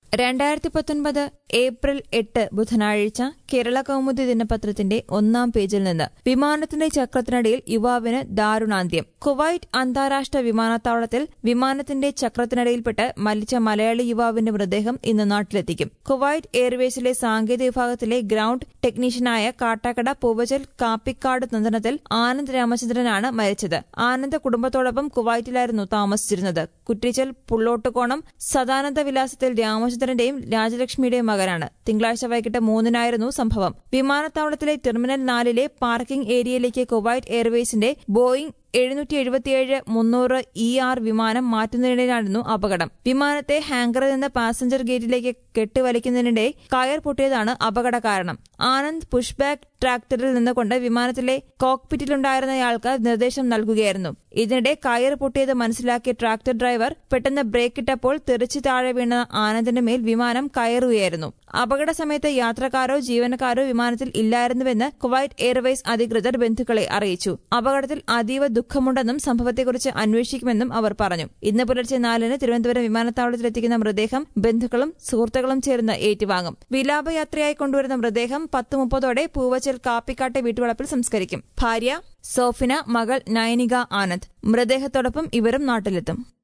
രണ്ടായിരത്തി പത്തൊൻപത് ഏപ്രിൽ എട്ട് ബുധനാഴ്ച കേരള കൗമുദി ദിനപത്രത്തിന്റെ ഒന്നാം പേജിൽ നിന്ന് വിമാനത്തിന്റെ ചക്രത്തിനടിയിൽ യുവാവിന് ദാരുണാന്ത്യം കുവൈറ്റ് അന്താരാഷ്ട്ര വിമാനത്താവളത്തിൽ വിമാനത്തിന്റെ ചക്രത്തിനടിയിൽപ്പെട്ട് മരിച്ച മലയാളി യുവാവിന്റെ മൃതദേഹം ഇന്ന് നാട്ടിലെത്തിക്കും കുവൈറ്റ് എയർവേസിലെ സാങ്കേതിക വിഭാഗത്തിലെ ഗ്രൌണ്ട് ടെക്നീഷ്യനായ കാട്ടാക്കട പൂവച്ചൽ കാപ്പിക്കാട് നന്ദനത്തിൽ ആനന്ദ് രാമചന്ദ്രനാണ് മരിച്ചത് ആനന്ദ് കുടുംബത്തോടൊപ്പം കുവൈറ്റിലായിരുന്നു താമസിച്ചിരുന്നത് കുറ്റിച്ചൽ പുള്ളോട്ടുകോണം സദാനന്ദ വിലാസത്തിൽ രാമചന്ദ്രന്റെയും രാജലക്ഷ്മിയുടെയും മകനാണ് തിങ്കളാഴ്ച വൈകിട്ട് മൂന്നിനായിരുന്നു സംഭവം വിമാനത്താവളത്തിലെ ടെർമിനൽ നാലിലെ പാർക്കിംഗ് ഏരിയയിലേക്ക് കുവൈറ്റ് എയർവേസിന്റെ ബോയിംഗ് എഴുന്നൂറ്റി എഴുപത്തിയേഴ് മുന്നൂറ് ഇ ആർ വിമാനം മാറ്റുന്നതിനിടെയായിരുന്നു അപകടം വിമാനത്തെ ഹാങ്കറിൽ നിന്ന് പാസഞ്ചർ ഗേറ്റിലേക്ക് കെട്ടിവലിക്കുന്നതിനിടെ കയർ പൊട്ടിയതാണ് അപകട കാരണം ആനന്ദ് പുഷ്ബാക്ക് ട്രാക്ടറിൽ നിന്നുകൊണ്ട് വിമാനത്തിലെ കോക്പിറ്റിലുണ്ടായിരുന്നയാൾക്ക് നിർദ്ദേശം നൽകുകയായിരുന്നു ഇതിനിടെ കയർ പൊട്ടിയത് മനസ്സിലാക്കിയ ട്രാക്ടർ ഡ്രൈവർ പെട്ടെന്ന് ബ്രേക്കിട്ടപ്പോൾ തെറിച്ചു താഴെ വീണ ആനന്ദിന്റെ മേൽ വിമാനം കയറുകയായിരുന്നു അപകട സമയത്ത് യാത്രക്കാരോ ജീവനക്കാരോ വിമാനത്തിൽ ഇല്ലായിരുന്നുവെന്ന് കുവൈറ്റ് എയർവേസ് അധികൃതർ ബന്ധുക്കളെ അറിയിച്ചു അപകടത്തിൽ അതീവ ദുഃഖമുണ്ടെന്നും സംഭവത്തെക്കുറിച്ച് അന്വേഷിക്കുമെന്നും അവർ പറഞ്ഞു ഇന്ന് പുലർച്ചെ നാലിന് തിരുവനന്തപുരം വിമാനത്താവളത്തിലെത്തിക്കുന്ന മൃതദേഹം ബന്ധുക്കളും സുഹൃത്തുക്കളും ചേർന്ന് ഏറ്റുവാങ്ങും വിലാപയാത്രയായി കൊണ്ടുവരുന്ന മൃതദേഹം പത്ത് മുപ്പതോടെ പൂവച്ചൽ കാപ്പിക്കാട്ടെ വീട്ടുവളപ്പിൽ സംസ്കരിക്കും ഭാര്യ സോഫിന മകൾ നയനിക ആനന്ദ് മൃതദേഹത്തോടൊപ്പം ഇവരും നാട്ടിലെത്തും